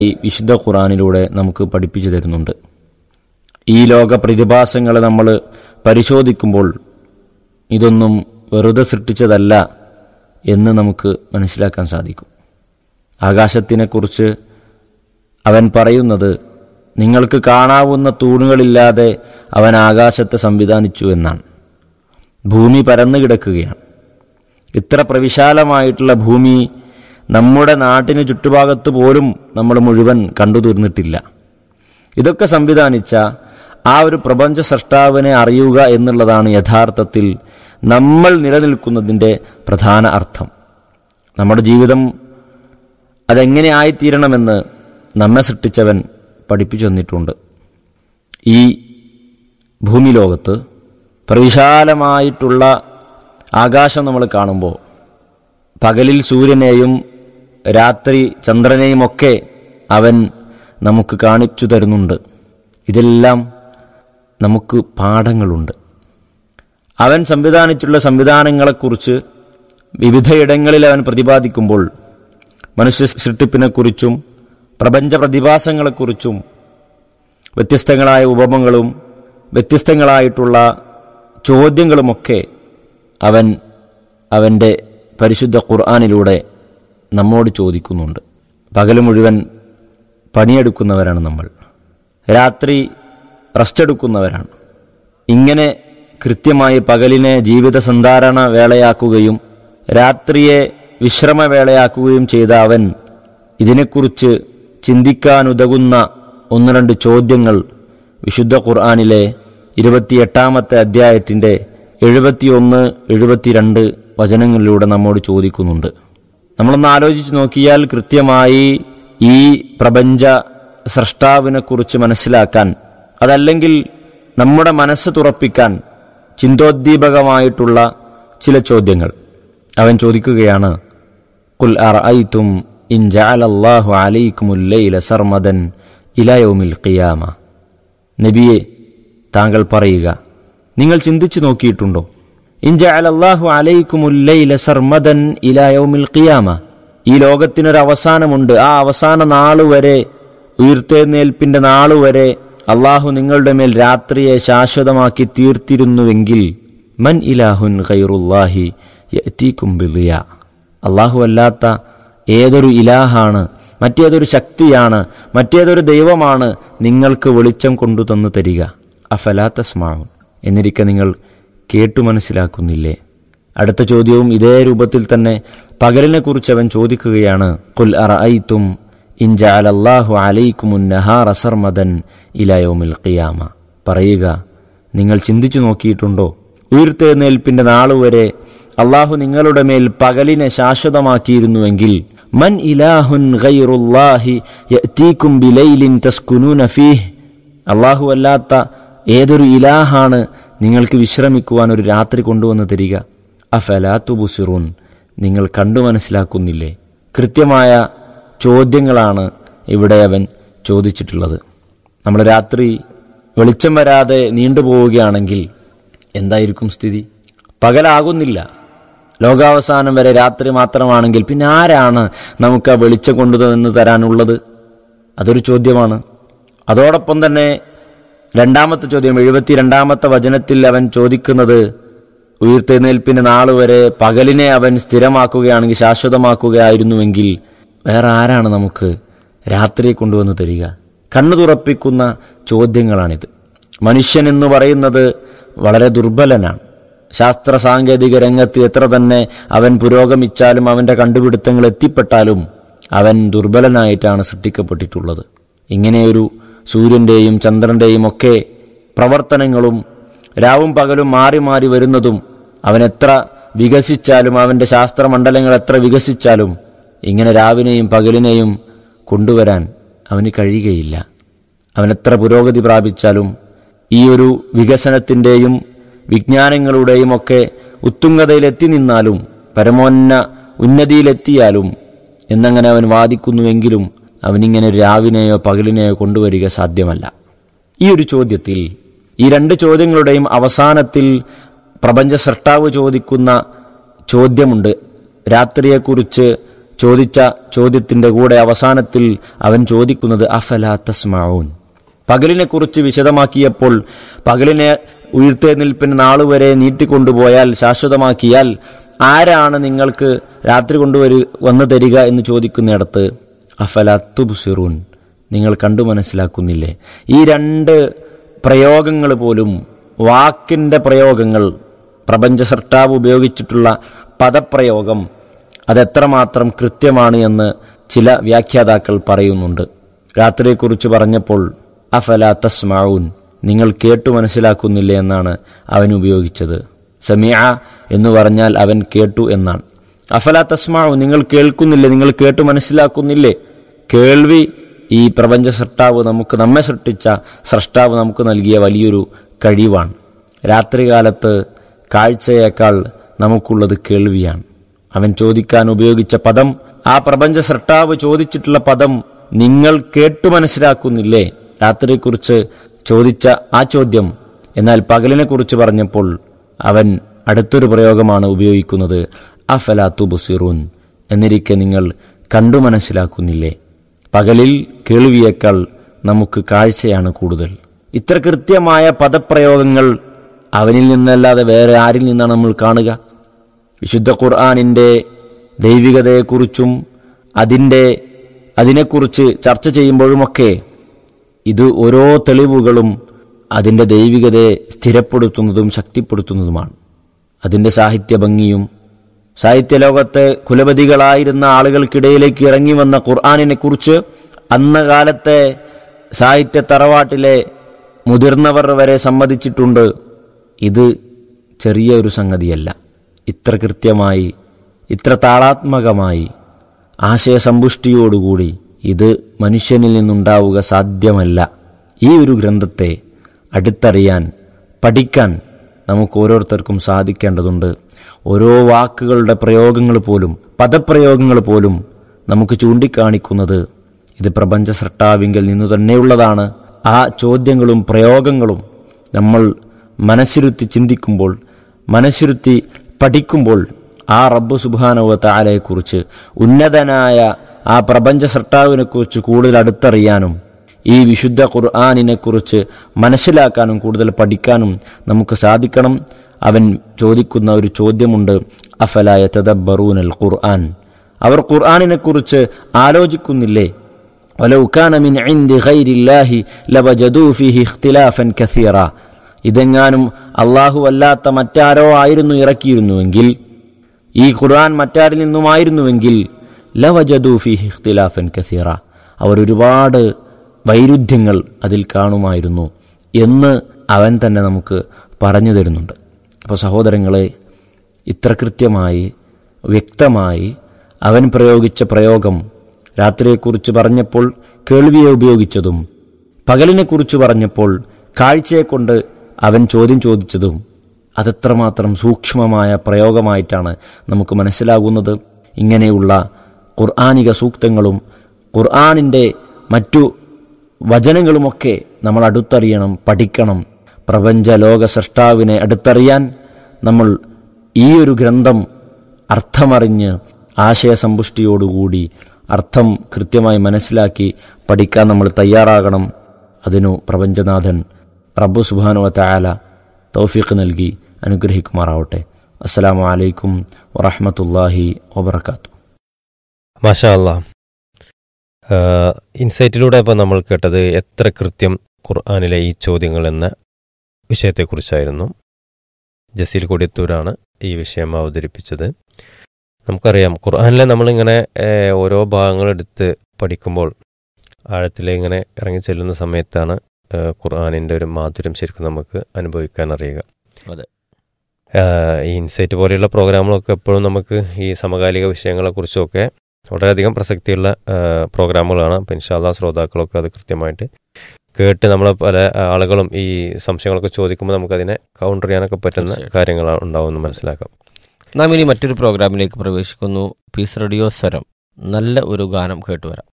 ഈ വിശുദ്ധ ഖുറാനിലൂടെ നമുക്ക് പഠിപ്പിച്ചു തരുന്നുണ്ട് ഈ ലോക പ്രതിഭാസങ്ങൾ നമ്മൾ പരിശോധിക്കുമ്പോൾ ഇതൊന്നും വെറുതെ സൃഷ്ടിച്ചതല്ല എന്ന് നമുക്ക് മനസ്സിലാക്കാൻ സാധിക്കും ആകാശത്തിനെക്കുറിച്ച് അവൻ പറയുന്നത് നിങ്ങൾക്ക് കാണാവുന്ന തൂണുകളില്ലാതെ അവൻ ആകാശത്തെ സംവിധാനിച്ചു എന്നാണ് ഭൂമി പരന്നു കിടക്കുകയാണ് ഇത്ര പ്രവിശാലമായിട്ടുള്ള ഭൂമി നമ്മുടെ നാട്ടിന് ചുറ്റുഭാഗത്ത് പോലും നമ്മൾ മുഴുവൻ കണ്ടു തീർന്നിട്ടില്ല ഇതൊക്കെ സംവിധാനിച്ച ആ ഒരു പ്രപഞ്ച സൃഷ്ടാവിനെ അറിയുക എന്നുള്ളതാണ് യഥാർത്ഥത്തിൽ നമ്മൾ നിലനിൽക്കുന്നതിൻ്റെ പ്രധാന അർത്ഥം നമ്മുടെ ജീവിതം അതെങ്ങനെ ആയിത്തീരണമെന്ന് നമ്മെ സൃഷ്ടിച്ചവൻ പഠിപ്പിച്ചു തന്നിട്ടുണ്ട് ഈ ഭൂമി ലോകത്ത് പ്രവിശാലമായിട്ടുള്ള ആകാശം നമ്മൾ കാണുമ്പോൾ പകലിൽ സൂര്യനെയും രാത്രി ചന്ദ്രനെയും ഒക്കെ അവൻ നമുക്ക് കാണിച്ചു തരുന്നുണ്ട് ഇതെല്ലാം നമുക്ക് പാഠങ്ങളുണ്ട് അവൻ സംവിധാനിച്ചുള്ള സംവിധാനങ്ങളെക്കുറിച്ച് വിവിധയിടങ്ങളിൽ അവൻ പ്രതിപാദിക്കുമ്പോൾ മനുഷ്യ സൃഷ്ടിപ്പിനെക്കുറിച്ചും പ്രപഞ്ച പ്രതിഭാസങ്ങളെക്കുറിച്ചും വ്യത്യസ്തങ്ങളായ ഉപമകളും വ്യത്യസ്തങ്ങളായിട്ടുള്ള ചോദ്യങ്ങളുമൊക്കെ അവൻ അവൻ്റെ പരിശുദ്ധ ഖുർആാനിലൂടെ നമ്മോട് ചോദിക്കുന്നുണ്ട് പകൽ മുഴുവൻ പണിയെടുക്കുന്നവരാണ് നമ്മൾ രാത്രി റെസ്റ്റ് എടുക്കുന്നവരാണ് ഇങ്ങനെ കൃത്യമായി പകലിനെ ജീവിത സന്ധാരണ വേളയാക്കുകയും രാത്രിയെ വിശ്രമവേളയാക്കുകയും ചെയ്ത അവൻ ഇതിനെക്കുറിച്ച് ചിന്തിക്കാനുതകുന്ന ഒന്ന് രണ്ട് ചോദ്യങ്ങൾ വിശുദ്ധ ഖുർആാനിലെ ഇരുപത്തിയെട്ടാമത്തെ അധ്യായത്തിൻ്റെ എഴുപത്തിയൊന്ന് എഴുപത്തിരണ്ട് വചനങ്ങളിലൂടെ നമ്മോട് ചോദിക്കുന്നുണ്ട് നമ്മളൊന്ന് ആലോചിച്ച് നോക്കിയാൽ കൃത്യമായി ഈ പ്രപഞ്ച സൃഷ്ടാവിനെക്കുറിച്ച് മനസ്സിലാക്കാൻ അതല്ലെങ്കിൽ നമ്മുടെ മനസ്സ് തുറപ്പിക്കാൻ ചിന്തോദ്ദീപകമായിട്ടുള്ള ചില ചോദ്യങ്ങൾ അവൻ ചോദിക്കുകയാണ് കുൽ അറഅയ്തും ഇൻ ജഅലല്ലാഹു അലൈക്കുമുൽ ലൈല സർമദൻ ഇലാ യൗമിൽ ഖിയാമ നബിയെ താങ്കൾ പറയുക നിങ്ങൾ ചിന്തിച്ചു നോക്കിയിട്ടുണ്ടോ ഇൻ ജഅലല്ലാഹു അലൈക്കുമുൽ ലൈല സർമദൻ ഇലാ യൗമിൽ ഖിയാമ ഈ ലോകത്തിനൊരു അവസാനമുണ്ട് ആ അവസാന നാളുവരെ ഉയർത്തെഴുന്നേൽപ്പിന്റെ നാളുവരെ അള്ളാഹു നിങ്ങളുടെ മേൽ രാത്രിയെ ശാശ്വതമാക്കി തീർത്തിരുന്നുവെങ്കിൽ മൻ ഇലാഹുൻ ഖൈറുല്ലാഹി യഅ്തീകും ബിളിയ അള്ളാഹു അല്ലാത്ത ഏതൊരു ഇലാഹാണ് മറ്റേതൊരു ശക്തിയാണ് മറ്റേതൊരു ദൈവമാണ് നിങ്ങൾക്ക് വെളിച്ചം കൊണ്ടു തന്നു തരിക അഫലാത്തസ്മാവും എന്നിരിക്കെ നിങ്ങൾ കേട്ടു മനസ്സിലാക്കുന്നില്ലേ അടുത്ത ചോദ്യവും ഇതേ രൂപത്തിൽ തന്നെ പകലിനെ കുറിച്ച് അവൻ ചോദിക്കുകയാണ് കുൽ അറഅയ്തും ഇൻ ജഅലല്ലാഹു അലൈക്കുമുൻ നഹാറ സർമദൻ ഇലാ യൗമിൽ ഖിയാമ പറയുക നിങ്ങൾ ചിന്തിച്ചു നോക്കിയിട്ടുണ്ടോ ഉയർത്തെഴുന്നേൽപ്പിന്റെ നാളുവരെ അള്ളാഹു നിങ്ങളുടെ മേൽ പകലിനെ ശാശ്വതമാക്കിയിരുന്നുവെങ്കിൽ മൻ ഇലാഹുൻ ഗൈറുല്ലാഹി യഅ്തീകും ബിലൈലിൻ തസ്കുനൂന ഫീഹ് അള്ളാഹു അല്ലാത്ത ഏതൊരു ഇലാഹാണ് നിങ്ങൾക്ക് വിശ്രമിക്കുവാൻ ഒരു രാത്രി കൊണ്ടുവന്ന് തരിക അഫലാത്തു ബുസിറൂൻ നിങ്ങൾ കണ്ടു മനസ്സിലാക്കുന്നില്ലേ കൃത്യമായ ചോദ്യങ്ങളാണ് ഇവിടെ അവൻ ചോദിച്ചിട്ടുള്ളത് നമ്മൾ രാത്രി വെളിച്ചം വരാതെ നീണ്ടുപോവുകയാണെങ്കിൽ എന്തായിരിക്കും സ്ഥിതി പകലാകുന്നില്ല ലോകാവസാനം വരെ രാത്രി മാത്രമാണെങ്കിൽ പിന്നെ ആരാണ് നമുക്ക് ആ വെളിച്ചം കൊണ്ടുതന്ന് തരാനുള്ളത് അതൊരു ചോദ്യമാണ് അതോടൊപ്പം തന്നെ രണ്ടാമത്തെ ചോദ്യം എഴുപത്തി രണ്ടാമത്തെ വചനത്തിൽ അവൻ ചോദിക്കുന്നത് ഉയർത്തെഴുന്നേൽപ്പിന്റെ നാൾ വരെ പകലിനെ അവൻ സ്ഥിരമാക്കുകയാണെങ്കിൽ ശാശ്വതമാക്കുകയായിരുന്നുവെങ്കിൽ വേറെ ആരാണ് നമുക്ക് രാത്രിയെ കൊണ്ടുവന്ന് തരിക കണ്ണു തുറപ്പിക്കുന്ന ചോദ്യങ്ങളാണിത് മനുഷ്യൻ എന്ന് പറയുന്നത് വളരെ ദുർബലനാണ് ശാസ്ത്ര സാങ്കേതിക രംഗത്ത് എത്ര തന്നെ അവൻ പുരോഗമിച്ചാലും അവന്റെ കണ്ടുപിടുത്തങ്ങൾ എത്തിപ്പെട്ടാലും അവൻ ദുർബലനായിട്ടാണ് സൃഷ്ടിക്കപ്പെട്ടിട്ടുള്ളത് ഇങ്ങനെയൊരു സൂര്യന്റെയും ചന്ദ്രന്റെയും ഒക്കെ പ്രവർത്തനങ്ങളും രാവും പകലും മാറി മാറി വരുന്നതും അവൻ എത്ര വികസിച്ചാലും അവന്റെ ശാസ്ത്രമണ്ഡലങ്ങൾ എത്ര വികസിച്ചാലും ഇങ്ങനെ രാവിനെയും പകലിനെയും കൊണ്ടുവരാൻ അവന് കഴിയുകയില്ല അവൻ എത്ര പുരോഗതി പ്രാപിച്ചാലും ഈ ഒരു വികസനത്തിൻ്റെയും വിജ്ഞാനങ്ങളുടെയും ഒക്കെ ഉത്തുംഗതയിലെത്തി നിന്നാലും പരമോന്ന ഉന്നതിയിലെത്തിയാലും എന്നങ്ങനെ അവൻ വാദിക്കുന്നുവെങ്കിലും അവനിങ്ങനെ രാവിനെയോ പകലിനെയോ കൊണ്ടുവരിക സാധ്യമല്ല ഈ ഒരു ചോദ്യത്തിൽ ഈ രണ്ട് ചോദ്യങ്ങളുടെയും അവസാനത്തിൽ പ്രപഞ്ച സൃഷ്ടാവ് ചോദിക്കുന്ന ചോദ്യമുണ്ട് രാത്രിയെക്കുറിച്ച് ചോദിച്ച ചോദ്യത്തിന്റെ കൂടെ അവസാനത്തിൽ അവൻ ചോദിക്കുന്നത് അഫലാ തസ്മാഊൻ പകലിനെ കുറിച്ച് വിശദമാക്കിയപ്പോൾ പകലിനെ ഉയർത്തെഴുന്നേൽപ്പിന് നാളുവരെ നീട്ടിക്കൊണ്ടുപോയാൽ ശാശ്വതമാക്കിയാൽ ആരാണ് നിങ്ങൾക്ക് രാത്രി കൊണ്ടുവരു വന്നു തരിക എന്ന് ചോദിക്കുന്നിടത്ത് അഫലത്തുബുസിറൂൻ നിങ്ങൾ കണ്ടു മനസ്സിലാക്കുന്നില്ലേ ഈ രണ്ട് പ്രയോഗങ്ങൾ പോലും വാക്കിൻ്റെ പ്രയോഗങ്ങൾ പ്രപഞ്ച സൃഷ്ടാവ് ഉപയോഗിച്ചിട്ടുള്ള പദപ്രയോഗം അതെത്രമാത്രം കൃത്യമാണ് എന്ന് ചില വ്യാഖ്യാതാക്കൾ പറയുന്നുണ്ട് രാത്രിയെക്കുറിച്ച് പറഞ്ഞപ്പോൾ അഫല തസ്മാഊൻ നിങ്ങൾ കേട്ടു മനസ്സിലാക്കുന്നില്ലേ എന്നാണ് അവൻ ഉപയോഗിച്ചത് സമിയ എന്ന് പറഞ്ഞാൽ അവൻ കേട്ടു എന്നാണ് അഫല തസ്മാഊൻ നിങ്ങൾ കേൾക്കുന്നില്ലേ നിങ്ങൾ കേട്ടു മനസ്സിലാക്കുന്നില്ലേ കേൾവി ഈ പ്രപഞ്ച സൃഷ്ടാവ് നമുക്ക് നമ്മെ സൃഷ്ടിച്ച സൃഷ്ടാവ് നമുക്ക് നൽകിയ വലിയൊരു കഴിവാണ് രാത്രികാലത്ത് കാഴ്ചയേക്കാൾ നമുക്കുള്ളത് കേൾവിയാണ് അവൻ ചോദിക്കാൻ ഉപയോഗിച്ച പദം ആ പ്രപഞ്ച സൃഷ്ടാവ് ചോദിച്ചിട്ടുള്ള പദം നിങ്ങൾ കേട്ടു മനസ്സിലാക്കുന്നില്ലേ രാത്രിയെക്കുറിച്ച് ചോദിച്ച ആ ചോദ്യം എന്നാൽ പകലിനെ കുറിച്ച് പറഞ്ഞപ്പോൾ അവൻ അടുത്തൊരു പ്രയോഗമാണ് ഉപയോഗിക്കുന്നത് അഫലാത്തു ബുസിറൂൻ എന്നിരിക്കെ നിങ്ങൾ കണ്ടു മനസ്സിലാക്കുന്നില്ലേ പകലിൽ കേൾവിയേക്കാൾ നമുക്ക് കാഴ്ചയാണ് കൂടുതൽ ഇത്ര കൃത്യമായ പദപ്രയോഗങ്ങൾ അവനിൽ നിന്നല്ലാതെ വേറെ ആരിൽ നിന്നാണ് നമ്മൾ കാണുക വിശുദ്ധ ഖുർആാനിൻ്റെ ദൈവികതയെക്കുറിച്ചും അതിൻ്റെ അതിനെക്കുറിച്ച് ചർച്ച ചെയ്യുമ്പോഴുമൊക്കെ ഇത് ഓരോ തെളിവുകളും അതിൻ്റെ ദൈവികതയെ സ്ഥിരപ്പെടുത്തുന്നതും ശക്തിപ്പെടുത്തുന്നതുമാണ് അതിൻ്റെ സാഹിത്യ ഭംഗിയും സാഹിത്യലോകത്തെ കുലപതികളായിരുന്ന ആളുകൾക്കിടയിലേക്ക് ഇറങ്ങി വന്ന ഖുർആാനിനെ കുറിച്ച് അന്ന കാലത്തെ സാഹിത്യ തറവാട്ടിലെ മുതിർന്നവർ വരെ സമ്മതിച്ചിട്ടുണ്ട് ഇത് ചെറിയ ഒരു സംഗതിയല്ല ഇത്ര കൃത്യമായി ഇത്ര താളാത്മകമായി ആശയസമ്പുഷ്ടിയോടുകൂടി ഇത് മനുഷ്യനിൽ നിന്നുണ്ടാവുക സാധ്യമല്ല ഈ ഒരു ഗ്രന്ഥത്തെ അടുത്തറിയാൻ പഠിക്കാൻ നമുക്ക് ഓരോരുത്തർക്കും സാധിക്കേണ്ടതുണ്ട് ഓരോ വാക്കുകളുടെ പ്രയോഗങ്ങൾ പോലും പദപ്രയോഗങ്ങൾ പോലും നമുക്ക് ചൂണ്ടിക്കാണിക്കുന്നത് ഇത് പ്രപഞ്ച സൃഷ്ടാവിങ്കിൽ നിന്നു തന്നെയുള്ളതാണ് ആ ചോദ്യങ്ങളും പ്രയോഗങ്ങളും നമ്മൾ മനസ്സിരുത്തി ചിന്തിക്കുമ്പോൾ മനസ്സിരുത്തി പഠിക്കുമ്പോൾ ആ റബ്ബ് സുബാനവ താലയെക്കുറിച്ച് ഉന്നതനായ ആ പ്രപഞ്ച സൃഷ്ടാവിനെക്കുറിച്ച് കൂടുതൽ അടുത്തറിയാനും ഈ വിശുദ്ധ ഖുർആാനിനെക്കുറിച്ച് മനസ്സിലാക്കാനും കൂടുതൽ പഠിക്കാനും നമുക്ക് സാധിക്കണം അവൻ ചോദിക്കുന്ന ഒരു ചോദ്യമുണ്ട് അഫലായ തദബ്ബറൂനൽ ഖുർആൻ അവർ ഖുർആാനിനെക്കുറിച്ച് ആലോചിക്കുന്നില്ലേ ولو كان من عند غير الله لوجدوا فيه اختلافا كثيرا ഇതെങ്ങാനും അള്ളാഹു അല്ലാത്ത മറ്റാരോ ആയിരുന്നു ഇറക്കിയിരുന്നുവെങ്കിൽ ഈ ഖുർആൻ മറ്റാരിൽ നിന്നുമായിരുന്നുവെങ്കിൽ ലവജദു ഫിഹി ഇഖ്തിലാഫൻ കസീറ അവർ ഒരുപാട് വൈരുദ്ധ്യങ്ങൾ അതിൽ കാണുമായിരുന്നു എന്ന് അവൻ തന്നെ നമുക്ക് പറഞ്ഞു തരുന്നുണ്ട് അപ്പോൾ സഹോദരങ്ങളെ ഇത്ര കൃത്യമായി വ്യക്തമായി അവൻ പ്രയോഗിച്ച പ്രയോഗം രാത്രിയെക്കുറിച്ച് പറഞ്ഞപ്പോൾ കേൾവിയെ ഉപയോഗിച്ചതും പകലിനെക്കുറിച്ച് പറഞ്ഞപ്പോൾ കാഴ്ചയെക്കൊണ്ട് അവൻ ചോദ്യം ചോദിച്ചതും അതെത്രമാത്രം സൂക്ഷ്മമായ പ്രയോഗമായിട്ടാണ് നമുക്ക് മനസ്സിലാകുന്നത് ഇങ്ങനെയുള്ള ഖുർആാനിക സൂക്തങ്ങളും ഖുർആാനിൻ്റെ മറ്റു വചനങ്ങളുമൊക്കെ നമ്മൾ അടുത്തറിയണം പഠിക്കണം പ്രപഞ്ച ലോക സൃഷ്ടാവിനെ അടുത്തറിയാൻ നമ്മൾ ഈ ഒരു ഗ്രന്ഥം അർത്ഥമറിഞ്ഞ് ആശയസമ്പുഷ്ടിയോടുകൂടി അർത്ഥം കൃത്യമായി മനസ്സിലാക്കി പഠിക്കാൻ നമ്മൾ തയ്യാറാകണം അതിനു പ്രപഞ്ചനാഥൻ റബ്ബു സുബാനുവ തയാല തൗഫീഖ് നൽകി അനുഗ്രഹിക്കുമാറാവട്ടെ അസ്സലാമു അലൈക്കും വറഹമത്തല്ലാഹി വബർക്കാത്തു മാഷാ അല്ലാ ഇൻസൈറ്റിലൂടെ ഇപ്പോൾ നമ്മൾ കേട്ടത് എത്ര കൃത്യം ഖുർആാനിലെ ഈ ചോദ്യങ്ങൾ എന്ന വിഷയത്തെക്കുറിച്ചായിരുന്നു ജസീൽ കൊടിയത്തൂരാണ് ഈ വിഷയം അവതരിപ്പിച്ചത് നമുക്കറിയാം ഖുർആാനിലെ നമ്മളിങ്ങനെ ഏഹ്, ഓരോ ഭാഗങ്ങളെടുത്ത് പഠിക്കുമ്പോൾ ആഴത്തിൽ ഇങ്ങനെ ഇറങ്ങി ചെല്ലുന്ന സമയത്താണ് ഏഹ്, ഖുർആാനിൻ്റെ ഒരു മാധുര്യം ശരിക്കും നമുക്ക് അനുഭവിക്കാൻ അറിയുക അതെ. ഏഹ്, ഈ ഇൻസൈറ്റ് പോലെയുള്ള പ്രോഗ്രാമുകളൊക്കെ എപ്പോഴും നമുക്ക് ഈ സമകാലിക വിഷയങ്ങളെക്കുറിച്ചൊക്കെ വളരെയധികം പ്രസക്തിയുള്ള ഏഹ്, പ്രോഗ്രാമുകളാണ് അപ്പം ഇൻഷാല്ലാ ശ്രോതാക്കളൊക്കെ അത് കൃത്യമായിട്ട് കേട്ട് നമ്മൾ പല ആളുകളും ഈ സംശയങ്ങളൊക്കെ ചോദിക്കുമ്പോൾ നമുക്കതിനെ കൗണ്ടർ ചെയ്യാനൊക്കെ പറ്റുന്ന തീർച്ചയായിട്ടും. കാര്യങ്ങൾ ഉണ്ടാവുമെന്ന് മനസ്സിലാക്കാം നാം ഇനി മറ്റൊരു പ്രോഗ്രാമിലേക്ക് പ്രവേശിക്കുന്നു പീസ് റേഡിയോ സ്വരം നല്ല ഒരു ഗാനം കേട്ടുവരാം